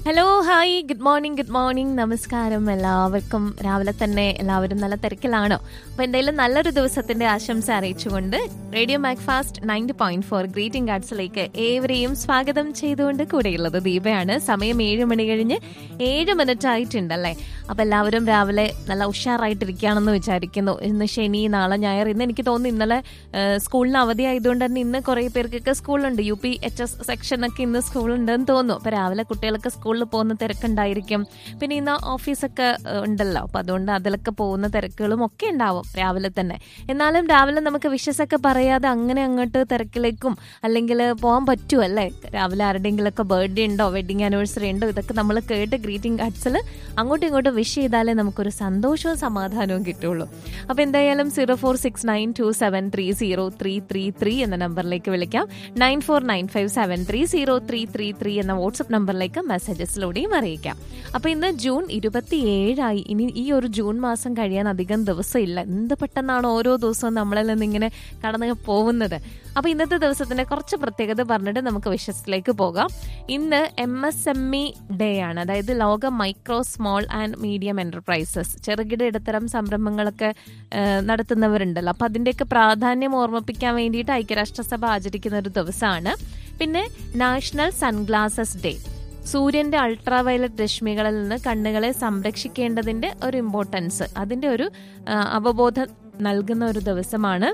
Hello hi good morning good morning നമസ്കാരം എല്ലാവർക്കും രാവിലെ തന്നെ എല്ലാവരും നല്ല തിരക്കിലാണോ അപ്പൊ എന്തായാലും നല്ലൊരു ദിവസത്തിന്റെ ആശംസ അറിയിച്ചുകൊണ്ട് radio Macfast ninety point four greeting കാർഡ്സിലേക്ക് ഏവരെയും സ്വാഗതം ചെയ്തുകൊണ്ട് കൂടെയുള്ളത് ദീപയാണ് സമയം ഏഴ് മണി കഴിഞ്ഞ് ഏഴ് മിനിറ്റ് ആയിട്ടുണ്ടല്ലേ അപ്പൊ എല്ലാവരും രാവിലെ നല്ല ഉഷാറായിട്ടിരിക്കുകയാണെന്ന് വിചാരിക്കുന്നു ഇന്ന് ശനി നാളെ ഞായർ ഇന്ന് എനിക്ക് തോന്നുന്നു ഇന്നലെ ഏഹ്, സ്കൂളിന് അവധി ആയതുകൊണ്ട് തന്നെ ഇന്ന് കുറെ പേർക്കൊക്കെ സ്കൂളുണ്ട് യു പി എച്ച് എസ് സെക്ഷനൊക്കെ ഇന്ന് സ്കൂളുണ്ടെന്ന് തോന്നുന്നു അപ്പൊ രാവിലെ കുട്ടികളൊക്കെ സ്കൂളിൽ പോകുന്ന തിരക്കുണ്ടായിരിക്കും പിന്നെ ഇന്ന് ഓഫീസൊക്കെ ഏഹ്, ഉണ്ടല്ലോ അപ്പൊ അതുകൊണ്ട് അതിലൊക്കെ പോകുന്ന തിരക്കുകളും ഒക്കെ ഉണ്ടാവും രാവിലെ തന്നെ എന്നാലും രാവിലെ നമുക്ക് വിഷസൊക്കെ പറയാതെ അങ്ങനെ അങ്ങോട്ട് തിരക്കിലേക്കും അല്ലെങ്കിൽ പോകാൻ പറ്റുമല്ലേ രാവിലെ ആരുടെയെങ്കിലൊക്കെ ബർത്ത്ഡേ ഉണ്ടോ വെഡിങ് ആനിവേഴ്സറി ഉണ്ടോ ഇതൊക്കെ നമ്മൾ കേട്ട് ഗ്രീറ്റിംഗ് കാർഡ്സിൽ അങ്ങോട്ടും ഇങ്ങോട്ടും വിഷ് ചെയ്താലേ നമുക്കൊരു സന്തോഷവും സമാധാനവും കിട്ടുള്ളൂ അപ്പൊ എന്തായാലും zero four six nine two seven three zero three three three എന്ന നമ്പറിലേക്ക് വിളിക്കാം nine four nine five seven three zero three three three എന്ന വാട്സപ്പ് നമ്പറിലേക്ക് മെസ്സേജസിലൂടെയും അറിയിക്കാം അപ്പൊ ഇന്ന് ജൂൺ ഇരുപത്തിയേഴായി ഇനി ഈ ഒരു ജൂൺ മാസം കഴിയാൻ അധികം ദിവസം ഇല്ല എന്ത് പെട്ടെന്നാണ് ഓരോ ദിവസവും നമ്മളിൽ നിന്ന് ഇങ്ങനെ കടന്നു പോകുന്നത് അപ്പൊ ഇന്നത്തെ ദിവസത്തിന്റെ കുറച്ച് പ്രത്യേകത പറഞ്ഞിട്ട് നമുക്ക് വിഷയത്തിലേക്ക് പോകാം ഇന്ന് M S M E day ആണ് അതായത് ലോക micro small and medium enterprises ചെറുകിട ഇടത്തരം സംരംഭങ്ങളൊക്കെ ഏഹ്, നടത്തുന്നവരുണ്ടല്ലോ അപ്പൊ അതിന്റെയൊക്കെ പ്രാധാന്യം ഓർമ്മിപ്പിക്കാൻ വേണ്ടിയിട്ട് ഐക്യരാഷ്ട്രസഭ ആചരിക്കുന്ന ഒരു ദിവസമാണ് പിന്നെ നാഷണൽ സൺഗ്ലാസസ് ഡേ സൂര്യന്റെ അൾട്രാവയലറ്റ് രശ്മികളിൽ നിന്ന് കണ്ണുകളെ സംരക്ഷിക്കേണ്ടതിന്റെ ഒരു ഇമ്പോർട്ടൻസ് അതിന്റെ ഒരു ആ, അവബോധം നൽകുന്ന ഒരു ദിവസമാണ്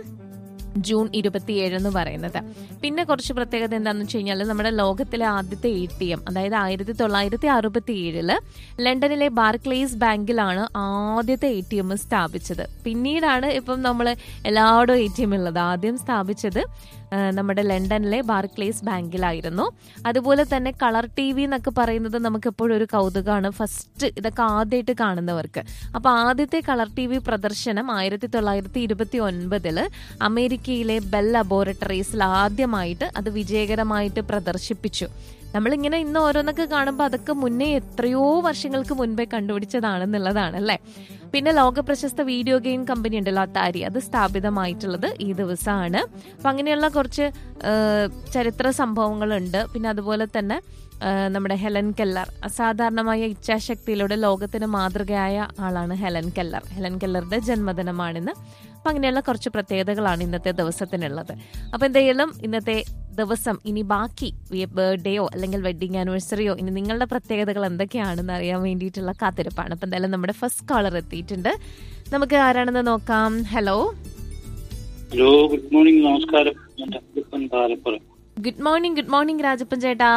ജൂൺ ഇരുപത്തിയേഴ് എന്ന് പറയുന്നത് പിന്നെ കുറച്ച് പ്രത്യേകത എന്താണെന്ന് വെച്ച് കഴിഞ്ഞാൽ നമ്മുടെ ലോകത്തിലെ ആദ്യത്തെ എ ടി എം അതായത് ആയിരത്തി തൊള്ളായിരത്തി അറുപത്തി ഏഴില് ലണ്ടനിലെ ബാർക്ലേസ് ബാങ്കിലാണ് ആദ്യത്തെ എ ടി എം സ്ഥാപിച്ചത് പിന്നീടാണ് ഇപ്പം നമ്മൾ എല്ലായിടും എ ടി എം ഉള്ളത് ആദ്യം സ്ഥാപിച്ചത് ആ, നമ്മുടെ ലണ്ടനിലെ ബാർക്ലേസ് ബാങ്കിലായിരുന്നു അതുപോലെ തന്നെ കളർ ടി വി എന്നൊക്കെ പറയുന്നത് നമുക്ക് എപ്പോഴും ഒരു കൗതുകമാണ് ഫസ്റ്റ് ഇതൊക്കെ ആദ്യമായിട്ട് കാണുന്നവർക്ക് അപ്പൊ ആദ്യത്തെ കളർ ടി വി പ്രദർശനം ആയിരത്തി തൊള്ളായിരത്തി ഇരുപത്തി ഒൻപതില് അമേരിക്കയിലെ ബെൽ ലബോറട്ടറീസിൽ ആദ്യമായിട്ട് അത് വിജയകരമായിട്ട് പ്രദർശിപ്പിച്ചു നമ്മളിങ്ങനെ ഇന്ന് ഓരോന്നൊക്കെ കാണുമ്പോൾ അതൊക്കെ മുന്നേ എത്രയോ വർഷങ്ങൾക്ക് മുൻപേ കണ്ടുപിടിച്ചതാണെന്നുള്ളതാണ് അല്ലേ പിന്നെ ലോക പ്രശസ്ത വീഡിയോ ഗെയിം കമ്പനി ഉണ്ടല്ലോ അത്താരി അത് സ്ഥാപിതമായിട്ടുള്ളത് ഈ ദിവസമാണ് അപ്പൊ അങ്ങനെയുള്ള കുറച്ച് ആ, ചരിത്ര സംഭവങ്ങളുണ്ട് പിന്നെ അതുപോലെ തന്നെ ആ, നമ്മുടെ ഹെലൻ കെല്ലർ അസാധാരണമായ ഇച്ഛാശക്തിയിലൂടെ ലോകത്തിന് മാതൃകയായ ആളാണ് ഹെലൻ കെല്ലർ ഹെലൻ കെല്ലറുടെ ജന്മദിനമാണിന്ന് അപ്പൊ അങ്ങനെയുള്ള കുറച്ച് പ്രത്യേകതകളാണ് ഇന്നത്തെ ദിവസത്തിനുള്ളത് അപ്പൊ എന്തായാലും ഇന്നത്തെ ദിവസം ഇനി ബാക്കി ബർത്ത്ഡേയോ അല്ലെങ്കിൽ വെഡിങ് ആനിവേഴ്സറിയോ ഇനി നിങ്ങളുടെ പ്രത്യേകതകൾ എന്തൊക്കെയാണെന്ന് അറിയാൻ വേണ്ടിയിട്ടുള്ള കാത്തിരിപ്പാണ് അപ്പൊ എന്തായാലും നമ്മുടെ ഫസ്റ്റ് കോളർ എത്തിയിട്ടുണ്ട് നമുക്ക് ആരാണെന്ന് നോക്കാം ഹലോ ഹലോ ഗുഡ് മോർണിംഗ് നമസ്കാരം ഞാൻ Appan Palappuram good morning good morning Rajappan ചേട്ടാ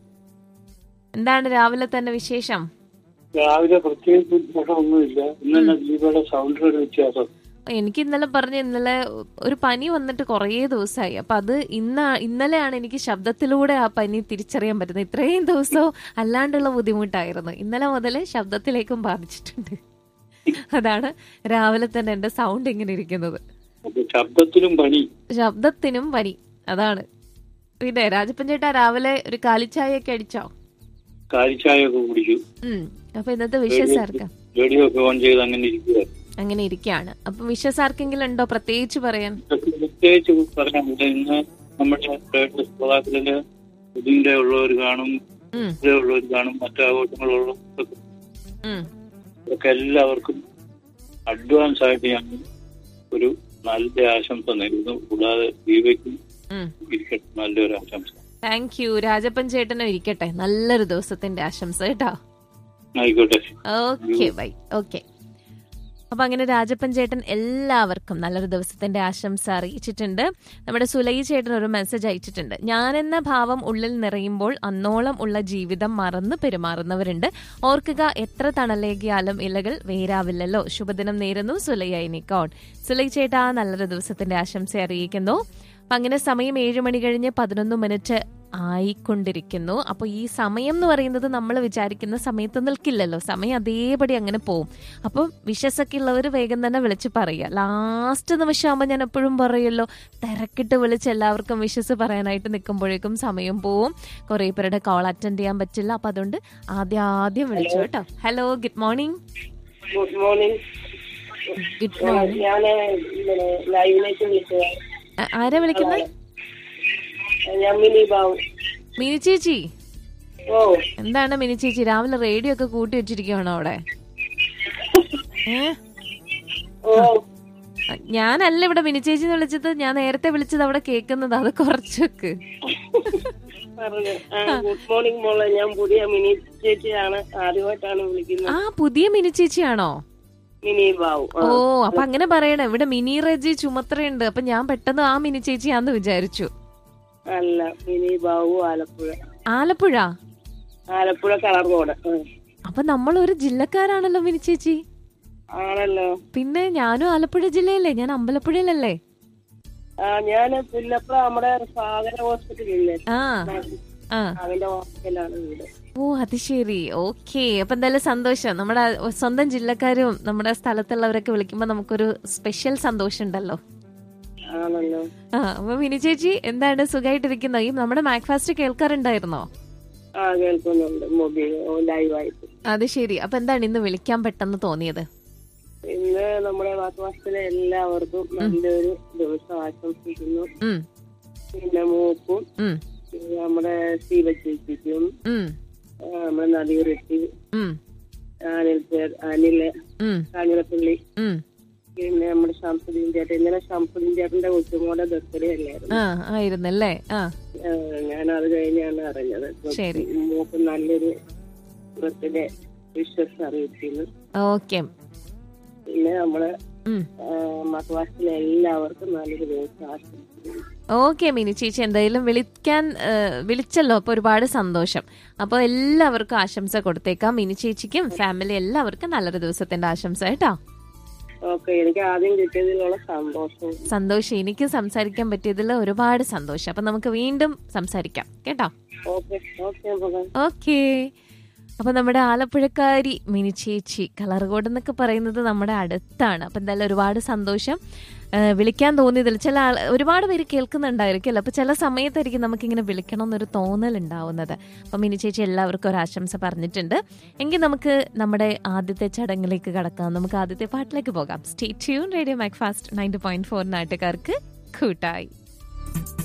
എന്താണ് രാവിലെ തന്നെ വിശേഷം രാവിലെ പ്രത്യേകിച്ച് ഉത്സാഹമൊന്നുമില്ല ഇന്നെ ദീപയുടെ സൗണ്ടിൽ ഒരു വ്യത്യാസം എനിക്ക് ഇന്നലെ പറഞ്ഞ ഇന്നലെ ഒരു പനി വന്നിട്ട് കുറേ ദിവസമായി അപ്പൊ അത് ഇന്ന ഇന്നലെയാണ് എനിക്ക് ശബ്ദത്തിലൂടെ ആ പനി തിരിച്ചറിയാൻ പറ്റുന്നത് ഇത്രയും ദിവസവും അല്ലാണ്ടുള്ള ബുദ്ധിമുട്ടായിരുന്നു ഇന്നലെ മുതൽ ശബ്ദത്തിലേക്കും ബാധിച്ചിട്ടുണ്ട് അതാണ് രാവിലെ തന്നെ എന്റെ സൗണ്ട് ഇങ്ങനെ ഇരിക്കുന്നത് അപ്പൊ ശബ്ദത്തിലും പണി ശബ്ദത്തിനും പനി അതാണ് പിന്നെ രാജപ്പൻ ചേട്ടാ രാവിലെ ഒരു കാലിച്ചായ ഒക്കെ അടിച്ചോ കാരിച്ചായ ഒക്കെ കുടിച്ചു ഉം അപ്പൊ ഇന്നത്തെ വിഷസ് ആർക്കാ റേഡിയോ ഒക്കെ ഓൺ ചെയ്ത് അങ്ങനെ ഇരിക്കുക അങ്ങനെ ഇരിക്കുകയാണ് അപ്പൊ വിഷസ് ആർക്കെങ്കിലും ഉണ്ടോ പ്രത്യേകിച്ച് പറയാൻ പ്രത്യേകിച്ച് പറയാനില്ല ഇന്ന് നമ്മുടെ റേഡിയോ ശ്രോതാക്കളില് ഇതിന്റെ ഉള്ളവർ കാണും ഉം ഇതിന്റെ ഉള്ളവർ കാണും മറ്റു ആഘോഷങ്ങളുള്ളവർക്ക് ഉം ഒക്കെ എല്ലാവർക്കും അഡ്വാൻസ് ആയിട്ട് ഞാൻ ഒരു നല്ല ആശംസ നേരുന്നു കൂടാതെ ദീപയ്ക്കും ഉം ഇരിക്കട്ടെ നല്ലൊരു ആശംസ താങ്ക് യു രാജപ്പൻ ചേട്ടനും ഇരിക്കട്ടെ നല്ലൊരു ദിവസത്തിന്റെ ആശംസ കേട്ടോ ആയിക്കോട്ടെ ഓക്കെ ബൈ ഓക്കെ അപ്പൊ അങ്ങനെ രാജപ്പൻ ചേട്ടൻ എല്ലാവർക്കും നല്ലൊരു ദിവസത്തിന്റെ ആശംസ അറിയിച്ചിട്ടുണ്ട് നമ്മുടെ സുലൈ ചേട്ടൻ ഒരു മെസ്സേജ് അയച്ചിട്ടുണ്ട് ഞാനെന്ന ഭാവം ഉള്ളിൽ നിറയുമ്പോൾ അന്നോളം ഉള്ള ജീവിതം മറന്ന് പെരുമാറുന്നവരുണ്ട് ഓർക്കുക എത്ര തണലേകിയാലും ഇലകൾ വേരാവില്ലല്ലോ ശുഭദിനം നേരുന്നു സുലൈ ഐനിക്കോൺ സുലൈ ചേട്ടാ നല്ലൊരു ദിവസത്തിന്റെ ആശംസ അറിയിക്കുന്നു അപ്പൊ അങ്ങനെ സമയം ഏഴ് മണി കഴിഞ്ഞ് പതിനൊന്ന് മിനിറ്റ് ആയിക്കൊണ്ടിരിക്കുന്നു അപ്പൊ ഈ സമയം എന്ന് പറയുന്നത് നമ്മൾ വിചാരിക്കുന്ന സമയത്ത് നിൽക്കില്ലല്ലോ സമയം അതേപടി അങ്ങനെ പോവും അപ്പം വിശ്വസൊക്കെ ഉള്ളവർ വേഗം തന്നെ വിളിച്ച് പറയുക ലാസ്റ്റ് നിമിഷമാകുമ്പോൾ ഞാൻ എപ്പോഴും പറയുമല്ലോ തിരക്കിട്ട് വിളിച്ച് എല്ലാവർക്കും വിശ്വസ് പറയാനായിട്ട് നിൽക്കുമ്പോഴേക്കും സമയം പോവും കുറേ പേരുടെ കോൾ അറ്റൻഡ് ചെയ്യാൻ പറ്റില്ല അപ്പൊ അതുകൊണ്ട് ആദ്യം ആദ്യം വിളിച്ചു കേട്ടോ hello good morning good morning good morning ഞാന് ഇങ്ങനെ ലൈവിലേക്ക് വിളിച്ചത് ആരാ വിളിക്കുന്നത് ഞാൻ മിനി ബാബു മിനി ചേച്ചി ഓ എന്താണ് മിനി ചേച്ചി രാവിലെ റേഡിയോ ഒക്കെ കൂട്ടി വെച്ചിരിക്കുവാണോ അവിടെ ഏ ഓ ഞാനല്ല ഇവിടെ മിനി ചേച്ചി എന്ന് വിളിച്ചത് ഞാൻ നേരത്തെ വിളിച്ചത് അവിടെ കേൾക്കുന്നത് അത് കുറച്ചൊക്കെ പറഞ്ഞു ആ, ഗുഡ് മോർണിംഗ് മോളെ ഞാൻ പുതിയ മിനി ചേച്ചിയാണ് ആദ്യമായിട്ടാണ് വിളിക്കുന്നത് ആ പുതിയ മിനി ചേച്ചിയാണോ മിനി ബാബു ആ. ഓ അപ്പൊ അങ്ങനെ പറയണേ ഇവിടെ മിനി റജി ചുമത്രയുണ്ട് അപ്പൊ ഞാൻ പെട്ടെന്ന് ആ മിനി ചേച്ചിയാന്ന് വിചാരിച്ചു അല്ല മിനി ബാബു ആലപ്പുഴ ആലപ്പുഴ ആലപ്പുഴ കളർ റോഡ് ആ. അപ്പൊ നമ്മൾ ഒരു ജില്ലക്കാരാണല്ലോ മിനി ചേച്ചി ആണല്ലോ പിന്നെ ഞാനും ആലപ്പുഴ ജില്ലയല്ലേ ഞാൻ അമ്പലപ്പുഴയിലല്ലേ ആ ഞാന് പുല്ലപ്ര നമ്മുടെ സാഗര ഹോസ്പിറ്റലില്ലേ ആ ആ അതിന്റെ ഹോസ്പിറ്റലാണ് വീട് ഓ അത് ശരി ഓക്കെ അപ്പൊ എന്തായാലും സന്തോഷം നമ്മുടെ സ്വന്തം ജില്ലക്കാരും നമ്മുടെ സ്ഥലത്തുള്ളവരൊക്കെ വിളിക്കുമ്പോ നമുക്കൊരു സ്പെഷ്യൽ സന്തോഷം ഉണ്ടല്ലോ ആണല്ലോ ആ അപ്പൊ മിനി ചേച്ചി എന്താണ് സുഖമായിട്ടിരിക്കുന്നത് ഈ നമ്മുടെ മാക്ഫാസ്റ്റ് കേൾക്കാറുണ്ടായിരുന്നോ ആ കേൾക്കുന്നുണ്ട് മൊബൈൽ ലൈവായിട്ട് അത് ശരി അപ്പൊ എന്താണ് ഇന്ന് വിളിക്കാൻ പെട്ടെന്ന് തോന്നിയത് ഇന്ന് നമ്മുടെ വാസവാസത്തിലെ എല്ലാവർക്കും നല്ലൊരു ദിവസം ആശംസിക്കുന്നു ഉം പിന്നെ മൂക്കും ഉം പിന്നെ നമ്മുടെ ശീല ചേച്ചിക്കും ഉം ആ, നമ്മുടെ നദീറെട്ടി ഉം അനിൽ പേർ അനില് ഉം കാഞ്ഞിരപ്പള്ളി ഉം പിന്നെ നമ്മുടെ ശംസുദ്ദീൻ ചേട്ടൻ ഇന്നലെ ശംസുദ്ദീൻ ചേട്ടന്റെ കൊച്ചുമോടെ ബർത്ത്ഡേ അല്ലായിരുന്നു ആ ആയിരുന്നല്ലേ ആ ആ, ഞാൻ അത് കഴിഞ്ഞാണ് അറിഞ്ഞത് ശരി. മോക്ക് നല്ലൊരു ബർത്ത്ഡേ വിശ്വസ് അറിയിക്കുന്നു ഓക്കെ പിന്നെ നമ്മള് ഉം മക്വാസിലെ എല്ലാവർക്കും നല്ലൊരു ദിവസം ആശംസിക്കുന്നു ഓക്കെ മിനി ചേച്ചി എന്തായാലും വിളിക്കാൻ ഏ, വിളിച്ചല്ലോ അപ്പൊ ഒരുപാട് സന്തോഷം അപ്പൊ എല്ലാവർക്കും ആശംസ കൊടുത്തേക്കാം മിനി ചേച്ചിക്കും ഫാമിലി എല്ലാവർക്കും നല്ലൊരു ദിവസത്തിന്റെ ആശംസ കേട്ടോ ഓക്കെ എനിക്ക് ആദ്യം കിട്ടിയതിലുള്ള സന്തോഷം സന്തോഷം എനിക്ക് സംസാരിക്കാൻ പറ്റിയതിൽ ഒരുപാട് സന്തോഷം അപ്പൊ നമുക്ക് വീണ്ടും സംസാരിക്കാം കേട്ടോ ഓക്കെ ഓക്കെ ഭഗവാൻ ഓക്കേ അപ്പൊ നമ്മുടെ ആലപ്പുഴക്കാരി മിനി ചേച്ചി കളർകോട് എന്നൊക്കെ പറയുന്നത് നമ്മുടെ അടുത്താണ് അപ്പൊ എന്തായാലും ഒരുപാട് സന്തോഷം ആ, വിളിക്കാൻ തോന്നിയതിൽ ചില ആൾ ഒരുപാട് പേര് കേൾക്കുന്നുണ്ടായിരിക്കും അപ്പൊ ചില സമയത്തായിരിക്കും നമുക്കിങ്ങനെ വിളിക്കണം എന്നൊരു തോന്നൽ ഉണ്ടാവുന്നത് അപ്പൊ മിനി ചേച്ചി എല്ലാവർക്കും ഒരു ആശംസ പറഞ്ഞിട്ടുണ്ട് എങ്കിൽ നമുക്ക് നമ്മുടെ ആദ്യത്തെ ചടങ്ങിലേക്ക് കടക്കാം നമുക്ക് ആദ്യത്തെ പാട്ടിലേക്ക് പോകാം stay tune radio Macfast ninety point four നാട്ടുകാർക്ക് കൂട്ടായി